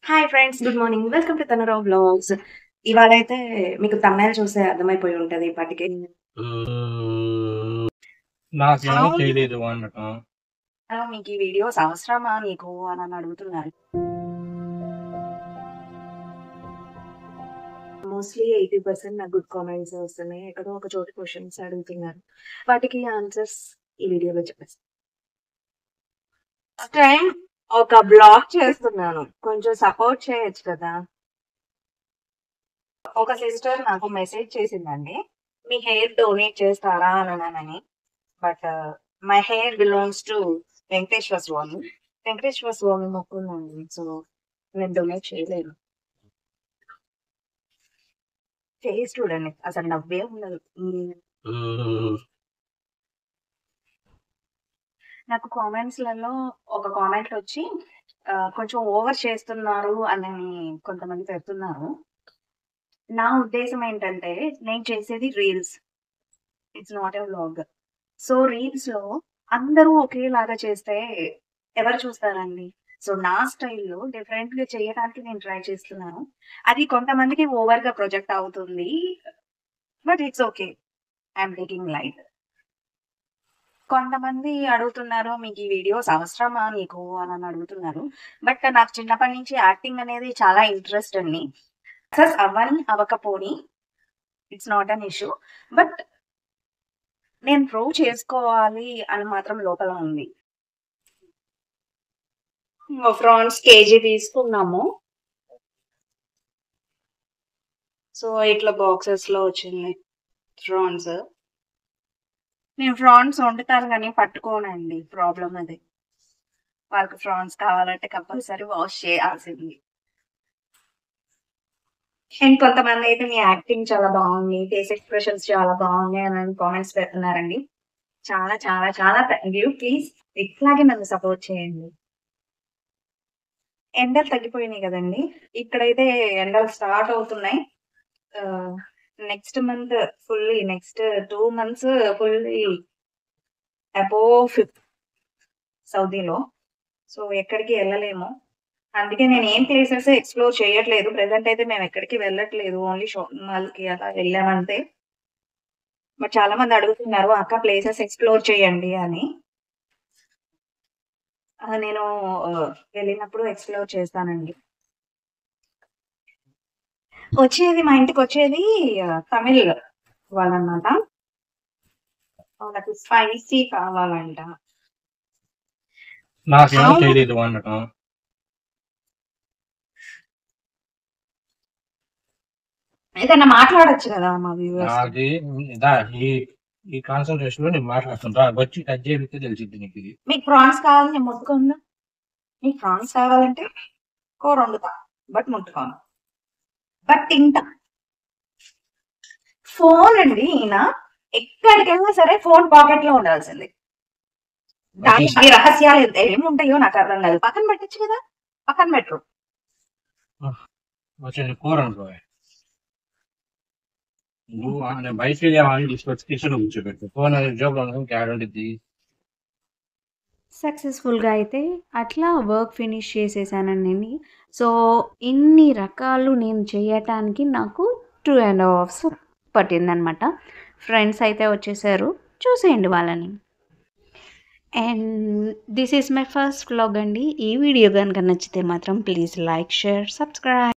Hi friends good morning welcome to Tanarao blogs ఇవాళ అయితే మీకు తమిళ చూస్తే అర్థమైపోయి ఉంటది ఇప్పటికి నాకేమో తెలియదు అనటం ఆ, మీకు ఈ వీడియోస్ అవసరమా నీకు అని అని అడుగుతున్నారు మోస్ట్లీ ఎయిటీ పర్సెంట్ నాకు గుడ్ కామెంట్స్ వస్తున్నాయి ఎక్కడో ఒక చోటు క్వశ్చన్స్ అడుగుతున్నారు వాటికి ఆన్సర్స్ ఈ వీడియోలో చెప్పేస్తాను ఫస్ట్ టైం ఒక బ్లాగ్ చేస్తున్నాను కొంచెం సపోర్ట్ చేయొచ్చు కదా ఒక సిస్టర్ నాకు మెసేజ్ చేసిందండి మీ హెయిర్ డొనేట్ చేస్తారా అని but my hair belongs to Venkateswara Swami Venkateswara Swami మొక్కున్నాను సో నేను డొనేట్ చేయలేను ఫేస్ చూడండి అసలు నవ్వే ఉండదు ఉమ్. నాకు కామెంట్స్ లలో ఒక కామెంట్ వచ్చి ఆ, కొంచెం ఓవర్ చేస్తున్నారు అని కొంతమంది పెడుతున్నారు నా ఉద్దేశం ఏంటంటే నేను చేసేది reels it's not a vlog so reels లో అందరూ ఒకేలాగా చేస్తే ఎవరు చూస్తారండి సో నా స్టైల్లో డిఫరెంట్ గా చేయడానికి నేను ట్రై చేస్తున్నాను అది కొంతమందికి ఓవర్ గా ప్రొజెక్ట్ అవుతుంది but it's okay I'm taking light కొంతమంది అడుగుతున్నారు మీకు ఈ వీడియోస్ అవసరమా నీకు అని అని అడుగుతున్నారు బట్ నాకు చిన్నప్పటి నుంచి యాక్టింగ్ అనేది చాలా ఇంట్రెస్ట్ అండి సక్సెస్ అవ్వని అవ్వకపోని it's not an issue but నేను ప్రూవ్ చేసుకోవాలి అని మాత్రం లోపల ఉంది ఫ్రాన్స్ కేజీ తీసుకున్నాము సో ఇట్లా బాక్సెస్ లో వచ్చింది ఫ్రాన్స్ నేను ఫ్రాన్స్ వండుతాను కానీ పట్టుకోనండి ప్రాబ్లం అది వాళ్ళకి ఫ్రాన్స్ కావాలంటే కంపల్సరీ వాష్ చేయాల్సింది అండ్ కొంతమంది అయితే మీ యాక్టింగ్ చాలా బాగుంది ఫేస్ ఎక్స్ప్రెషన్స్ చాలా బాగున్నాయి అని కామెంట్స్ పెడుతున్నారండి చాలా చాలా చాలా థ్యాంక్ యూ ప్లీజ్ ఇట్లాగే నన్ను సపోర్ట్ చేయండి ఎండలు తగ్గిపోయినాయి కదండి ఇక్కడైతే ఎండలు స్టార్ట్ అవుతున్నాయి next month fully next two months fully అబో ఫిఫ్త్ సౌదీలో సో ఎక్కడికి వెళ్ళలేము అందుకే నేను ఏం ప్లేసెస్ ఎక్స్ప్లోర్ చేయట్లేదు ప్రెసెంట్ అయితే మేము ఎక్కడికి వెళ్ళట్లేదు ఓన్లీ షాపింగ్ మాల్ కి అలా వెళ్ళామంతే బట్ చాలా మంది అడుగుతున్నారు అక్క ప్లేసెస్ ఎక్స్ప్లోర్ చేయండి అని ఆ, నేను ఆ, వెళ్ళినప్పుడు ఎక్స్ప్లోర్ చేస్తానండి వచ్చేది మా ఇంటికి వచ్చేది ఆ, తమిళ్ వాళ్ళన్నమాట వాళ్ళకి స్పైసీ కావాలంట నాకేమో తెలియదు అనటం ఏదైనా మాట్లాడొచ్చు కదా మా వ్యూవర్స్ అది ఇదా ఈ ఈ కాన్సన్ట్రేషన్ లో నేను మాట్లాడుతుంటా వచ్చి టచ్ చేస్తే తెలిసింది నీకు ఇది మీకు ప్రాన్స్ కావాలి నేను ముట్టుకుందా మీకు ప్రాన్స్ కావాలంటే కూర వండుతా బట్ ముట్టుకోను బట్ తింటా ఫోన్ అండి ఈయన ఎక్కడికెళ్ళినా సరే ఫోన్ పాకెట్ లో ఉండాల్సింది దానికి ఈ రహస్యాలు ఎంత- ఏముంటాయో నాకు అర్థం కాదు పక్కన పెట్టచ్చు కదా పక్కన పెట్టరు వచ్చి కూర అనుకో నువ్వు ఆ- నేను బయటకు వెళ్ళామని తీసుకొచ్చి కిచెన్ కూర్చోబెట్టు ఫోన్ జాబ్ లో ఉండడం గ్యారంటీ సక్సెస్ఫుల్గా అయితే అట్లా వర్క్ ఫినిష్ చేసేసానండి సో ఇన్ని రకాలు నేను చేయటానికి నాకు టూ అండ్ హాఫ్ అవర్స్ పట్టిందనమాట ఫ్రెండ్స్ అయితే వచ్చేసారు చూసేయండి వాళ్ళని and this is my first vlog అండి ఈ వీడియో కనుక నచ్చితే మాత్రం ప్లీజ్ లైక్ షేర్ సబ్స్క్రైబ్